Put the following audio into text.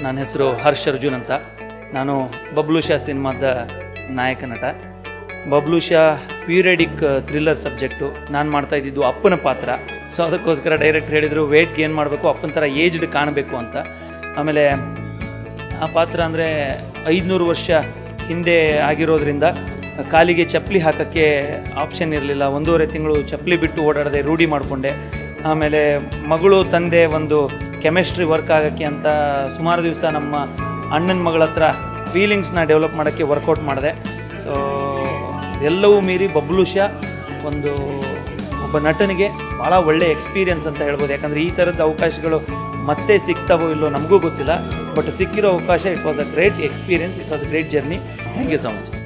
ನನ್ನ ಹೆಸರು ಹರ್ಷ್ ಅರ್ಜುನ್ ಅಂತ ನಾನು ಬಬ್ಲೂಷಾ ಸಿನಿಮಾದ ನಾಯಕ ನಟ ಬಬ್ಲೂಷಾ ಪ್ಯೂರಿಯಡಿಕ್ ಥ್ರಿಲ್ಲರ್ ಸಬ್ಜೆಕ್ಟು ನಾನು ಮಾಡ್ತಾ ಇದ್ದಿದ್ದು ಅಪ್ಪನ ಪಾತ್ರ ಸೊ ಅದಕ್ಕೋಸ್ಕರ ಡೈರೆಕ್ಟ್ ಹೇಳಿದರು ವೇಟ್ ಗೇನ್ ಮಾಡಬೇಕು ಅಪ್ಪನ ಥರ ಏಜ್ಡ್ ಕಾಣಬೇಕು ಅಂತ ಆಮೇಲೆ ಆ ಪಾತ್ರ ಅಂದರೆ ಐದುನೂರು ವರ್ಷ ಹಿಂದೆ ಆಗಿರೋದ್ರಿಂದ ಕಾಲಿಗೆ ಚಪ್ಪಲಿ ಹಾಕೋಕ್ಕೆ ಆಪ್ಷನ್ ಇರಲಿಲ್ಲ ಒಂದೂವರೆ ತಿಂಗಳು ಚಪ್ಪಲಿ ಬಿಟ್ಟು ಓಡಾಡದೆ ರೂಢಿ ಮಾಡಿಕೊಂಡೆ ಆಮೇಲೆ ಮಗಳು ತಂದೆ ಒಂದು ಕೆಮಿಸ್ಟ್ರಿ ವರ್ಕ್ ಆಗೋಕ್ಕೆ ಅಂತ ಸುಮಾರು ದಿವಸ ನಮ್ಮ ಅಣ್ಣನ ಮಗಳ ಹತ್ರ ಫೀಲಿಂಗ್ಸ್ನ ಡೆವಲಪ್ ಮಾಡೋಕ್ಕೆ ವರ್ಕೌಟ್ ಮಾಡಿದೆ ಸೊ ಎಲ್ಲವೂ ಮೀರಿ ಬಬ್ಲುಷಾ ಒಂದು ಒಬ್ಬ ನಟನಿಗೆ ಭಾಳ ಒಳ್ಳೆ ಎಕ್ಸ್ಪೀರಿಯನ್ಸ್ ಅಂತ ಹೇಳ್ಬೋದು ಯಾಕಂದರೆ ಈ ಥರದ ಅವಕಾಶಗಳು ಮತ್ತೆ ಸಿಗ್ತಾವೋ ಇಲ್ಲೋ ನಮಗೂ ಗೊತ್ತಿಲ್ಲ ಬಟ್ ಸಿಕ್ಕಿರೋ ಅವಕಾಶ it was a great experience it was a great journey thank you so much